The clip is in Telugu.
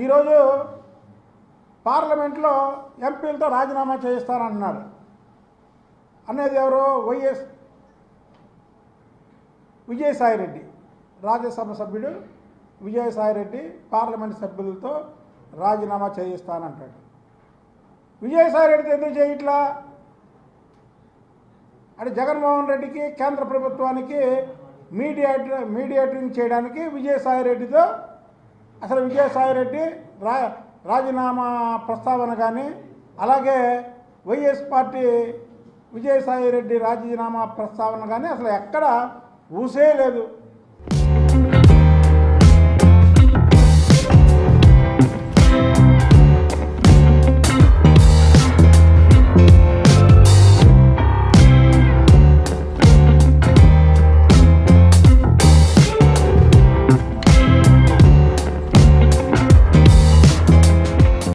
ఈరోజు పార్లమెంట్లో ఎంపీలతో రాజీనామా చేయిస్తానంటున్నారు అనేది ఎవరు వైఎస్ విజయసాయిరెడ్డి రాజ్యసభ సభ్యుడు విజయసాయిరెడ్డి పార్లమెంట్ సభ్యులతో రాజీనామా చేయిస్తానంటాడు విజయసాయిరెడ్డితో ఎందుకు చేయట్లా అంటే జగన్మోహన్ రెడ్డికి కేంద్ర ప్రభుత్వానికి మీడియేటర్ మీడియేటింగ్ చేయడానికి విజయసాయిరెడ్డితో అసలు విజయసాయిరెడ్డి రా రాజీనామా ప్రస్తావన కానీ అలాగే వైఎస్ పార్టీ విజయసాయిరెడ్డి రాజీనామా ప్రస్తావన కానీ అసలు ఎక్కడ ఊసే లేదు